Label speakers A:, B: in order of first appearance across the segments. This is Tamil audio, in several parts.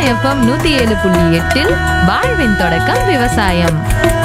A: எஃப்எம் நூத்தி ஏழு புள்ளி எட்டில் வாழ்வின் தொடக்கம் விவசாயம்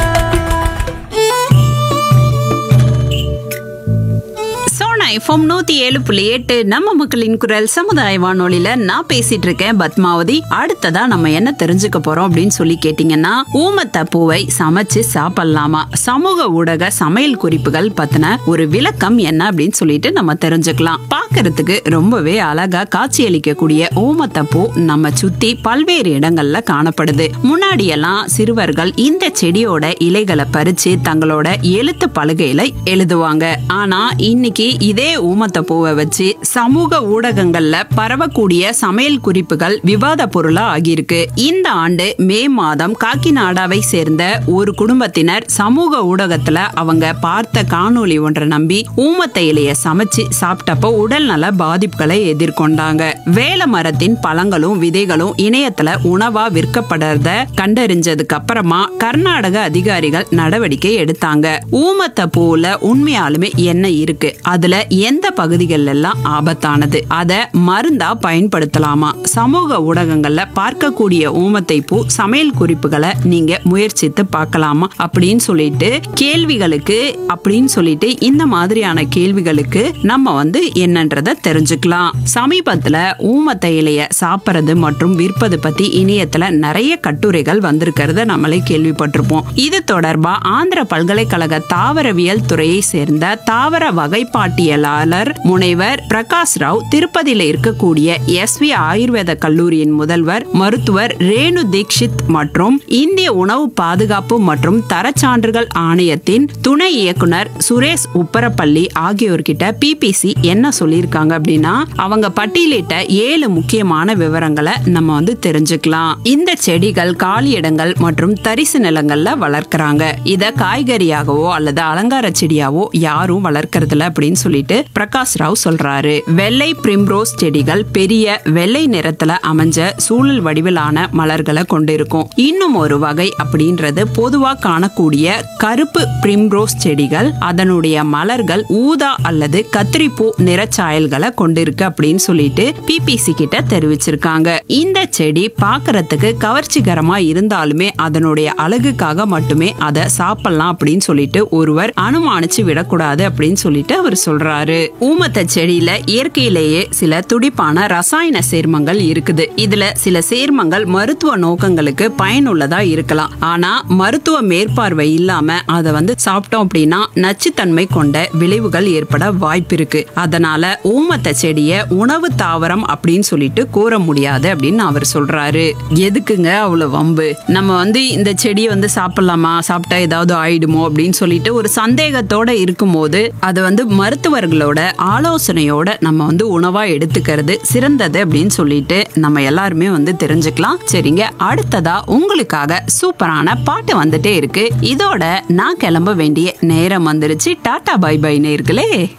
B: சோனா எஃப்எம் நூத்தி ஏழு புள்ளி எட்டு நம்ம மக்களின் குரல் சமுதாய வானொலியில நான் பேசிட்டு இருக்கேன் பத்மாவதி அடுத்ததா நம்ம என்ன தெரிஞ்சுக்க போறோம் அப்படின்னு சொல்லி கேட்டீங்கன்னா ஊமத்த பூவை சமைச்சு சாப்பிடலாமா சமூக ஊடக சமையல் குறிப்புகள் பத்தின ஒரு விளக்கம் என்ன அப்படின்னு சொல்லிட்டு நம்ம தெரிஞ்சுக்கலாம் பார்க்கிறதுக்கு ரொம்பவே அழகா காட்சியளிக்கக்கூடிய ஊமத்த பூ நம்ம சுத்தி பல்வேறு இடங்கள்ல காணப்படுது முன்னாடி எல்லாம் சிறுவர்கள் இந்த செடியோட இலைகளை பறிச்சு தங்களோட எழுத்து பலகையில எழுதுவாங்க ஆனா இன்னைக்கு இதே ஊமத்த பூவை வச்சு சமூக ஊடகங்கள்ல பரவக்கூடிய சமையல் குறிப்புகள் விவாத பொருளா ஆகியிருக்கு இந்த ஆண்டு மே மாதம் காக்கிநாடாவை சேர்ந்த ஒரு குடும்பத்தினர் சமூக ஊடகத்துல அவங்க பார்த்த காணொளி ஒன்றை நம்பி ஊமத்த இலைய சமைச்சு சாப்பிட்டப்போ உடல்நல பாதிப்புகளை எதிர்கொண்டாங்க வேல மரத்தின் பழங்களும் விதைகளும் இணையத்துல உணவா விற்கப்படுறத கண்டறிஞ்சதுக்கு அப்புறமா கர்நாடக அதிகாரிகள் நடவடிக்கை எடுத்தாங்க ஊமத்த பூல உண்மையாலுமே என்ன இருக்கு அதுல எந்த பகுதிகள் எல்லாம் ஆபத்தானது அத மருந்தா பயன்படுத்தலாமா சமூக ஊடகங்கள்ல பார்க்கக்கூடிய ஊமத்தை பூ சமையல் குறிப்புகளை நீங்க முயற்சித்து பார்க்கலாமா அப்படின்னு சொல்லிட்டு கேள்விகளுக்கு அப்படின்னு சொல்லிட்டு இந்த மாதிரியான கேள்விகளுக்கு நம்ம வந்து என்னன்றத தெரிஞ்சுக்கலாம் சமீபத்துல ஊமத்த இலைய சாப்பிடுறது மற்றும் விற்பது பத்தி இணையத்துல நிறைய கட்டுரைகள் வந்திருக்கிறத நம்மளே கேள்விப்பட்டிருப்போம் இது தொடர்பா ஆந்திர பல்கலைக்கழக தாவரவியல் துறையை சேர்ந்த தாவர வகைப்பாட்டியலாளர் முனைவர் பிரகாஷ் ராவ் திருப்பதியில இருக்கக்கூடிய எஸ் வி ஆயுர்வேத கல்லூரியின் முதல்வர் மருத்துவர் ரேணு தீக்ஷித் மற்றும் இந்திய உணவு பாதுகாப்பு மற்றும் தரச்சான்றுகள் ஆணையத்தின் துணை இயக்குனர் சுரேஷ் உப்பரப்பள்ளி ஆகியோர்கிட்ட பிபிசி என்ன சொல்லியிருக்காங்க அப்படின்னா அவங்க பட்டியலிட்ட ஏழு முக்கியமான விவரங்களை நம்ம வந்து தெரிஞ்சுக்கலாம் இந்த செடிகள் காலி இடங்கள் மற்றும் தரிசு நிலங்கள்ல வளர்க்கறாங்க இத காய்கறியாகவோ அல்லது அலங்கார செடியாவோ யாரும் வளர்க்கறதில்ல அப்படின்னு சொல்லிட்டு பிரகாஷ் ராவ் சொல்றாரு வெள்ளை பிரிம்ரோஸ் செடிகள் பெரிய வெள்ளை நிறத்துல அமைஞ்ச சூழல் வடிவிலான மலர்களை கொண்டிருக்கும் இன்னும் ஒரு வகை அப்படின்றது பொதுவா காணக்கூடிய கருப்பு பிரிம்ரோஸ் செடிகள் அதனுடைய மலர்கள் ஊதா அல்லது கத்திரிப்பூ நிறச்சாயல்களை கொண்டிருக்கு அப்படின்னு சொல்லிட்டு பிபிசி கிட்ட தெரிவிச்சிருக்காங்க இந்த செடி பார்க்கறதுக்கு கவர்ச்சிகரமா இருந்தாலுமே அதனுடைய அழகுக்காக மட்டுமே அதை சாப்பிடலாம் அப்படின்னு சொல்லிட்டு ஒருவர் அனுமானிச்சு விடக்கூடாது அப்படின்னு சொல்லிட்டு அவர் சொல்றாரு ஊமத்த செடியில இயற்கையிலேயே சில துடிப்பான ரசாயன சேர்மங்கள் இருக்குது இதுல சில சேர்மங்கள் மருத்துவ நோக்கங்களுக்கு பயனுள்ளதா இருக்கலாம் ஆனா மருத்துவ மேற்பார்வை இல்லாம அதை வந்து சாப்பிட்டோம் அப்படின்னா நச்சுத்தன்மை கொண்ட விளைவுகள் ஏற்பட வாய்ப்பு இருக்கு அதனால ஊமத்த செடிய உணவு தாவரம் அப்படின்னு சொல்லிட்டு கூற முடியாது அப்படின்னு அவர் சொல்றாரு எதுக்குங்க அவ்வளவு வம்பு நம்ம வந்து இந்த செடியை வந்து சாப்பிடலாமா சாப்பிட்டா ஏதாவது ஆயிடுமோ அப்படின்னு சொல்லிட்டு ஒரு சந்தேகத்தோட இருக்கும்போது அது வந்து மருத்துவர்களோட ஆலோசனையோட நம்ம வந்து உணவா எடுத்துக்கிறது சிறந்தது அப்படின்னு சொல்லிட்டு நம்ம எல்லாருமே வந்து தெரிஞ்சுக்கலாம் சரிங்க அடுத்ததா உங்களுக்காக சூப்பரான பாட்டு வந்துட்டே இருக்கு இதோட நான் கிளம்ப வேண்டிய நேரம் வந்துருச்சு டாடா பை பை நேர்களே